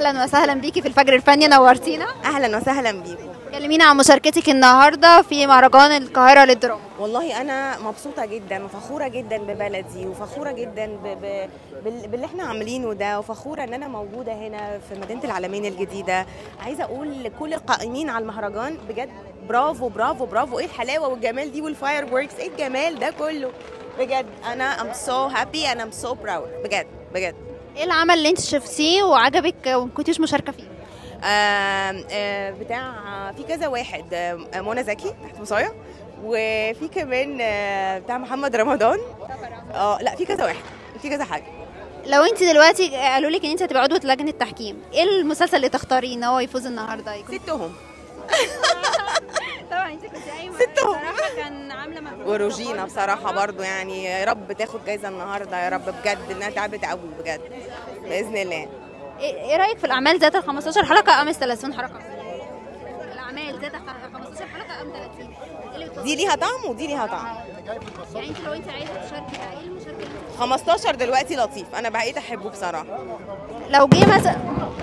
اهلا وسهلا بيكي في الفجر الفني نورتينا اهلا وسهلا بيكم كلمينا عن مشاركتك النهارده في مهرجان القاهره للدراما والله انا مبسوطه جدا وفخوره جدا ببلدي وفخوره جدا ب... ب... بال... باللي احنا عاملينه ده وفخوره ان انا موجوده هنا في مدينه العالمين الجديده عايزه اقول لكل القائمين على المهرجان بجد برافو برافو برافو ايه الحلاوه والجمال دي والفاير ووركس ايه الجمال ده كله بجد انا ام سو هابي انا ام سو براود بجد بجد ايه العمل اللي انت شفتيه وعجبك وما كنتيش مشاركه فيه آم، آه، بتاع في كذا واحد آه، منى زكي تحت وصايا وفي كمان آه، بتاع محمد رمضان اه لا في كذا واحد في كذا حاجه لو انت دلوقتي قالوا لك ان انت هتبقى عضوه لجنه التحكيم ايه المسلسل اللي تختاريه ان هو يفوز النهارده يكون ستهم طبعا انت كنت قايمه ستهم. بصراحه كان عامله مجهود وروجينا بصراحه برضو يعني يا رب تاخد جايزه النهارده يا رب بجد انها تعبت قوي بجد باذن الله ايه إيه رايك في الاعمال ذات ال 15 حلقه ام ال 30 حلقه الاعمال ذات ال 15 حلقه ام 30 إيه اللي بتفضل؟ دي ليها طعم ودي ليها طعم يعني انت لو انت عايزه تشاركي بقى ايه المشاركه اللي انت 15 دلوقتي لطيف انا بقيت احبه بصراحه لو جه مثلا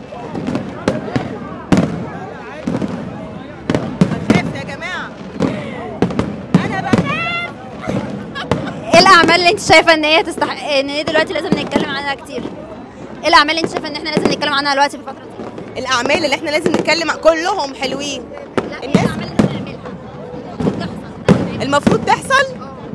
بخاف يا جماعه انا بخاف ايه الاعمال اللي انت شايفه ان هي تستحق ان هي دلوقتي لازم نتكلم عنها كتير ايه الاعمال اللي انت شايفه ان احنا لازم نتكلم عنها دلوقتي في الفتره دي الاعمال اللي احنا لازم نتكلم عن- كلهم حلوين لا ايه الناس- الاعمال اللي لازم نعملها تحصل المفروض تحصل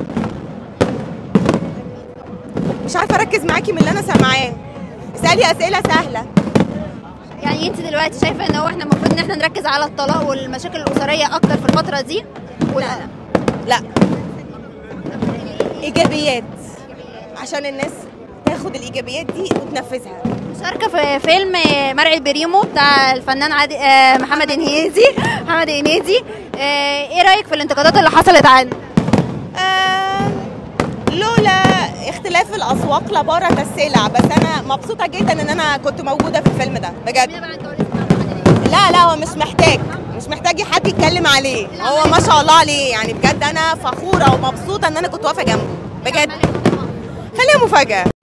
مش عارفه اركز معاكي من اللي انا سامعاه اسالي اسئله سهله يعني انت دلوقتي شايفه ان هو احنا المفروض ان احنا نركز على الطلاق والمشاكل الاسريه اكتر في الفتره دي ولا لا لا ايجابيات عشان الناس تاخد الايجابيات دي وتنفذها مشاركه في فيلم مرعي البريمو بتاع الفنان عادي آه، محمد هنيدي محمد هنيدي آه، ايه رايك في الانتقادات اللي حصلت عنه آه لولا اختلاف الاسواق لبارت السلع بس انا مبسوطه جدا ان انا كنت موجوده في الفيلم ده بجد لا لا هو مش محتاج مش محتاج حد يتكلم عليه هو ما شاء الله عليه يعني بجد انا فخوره ومبسوطه ان انا كنت واقفه جنبه بجد خليها مفاجاه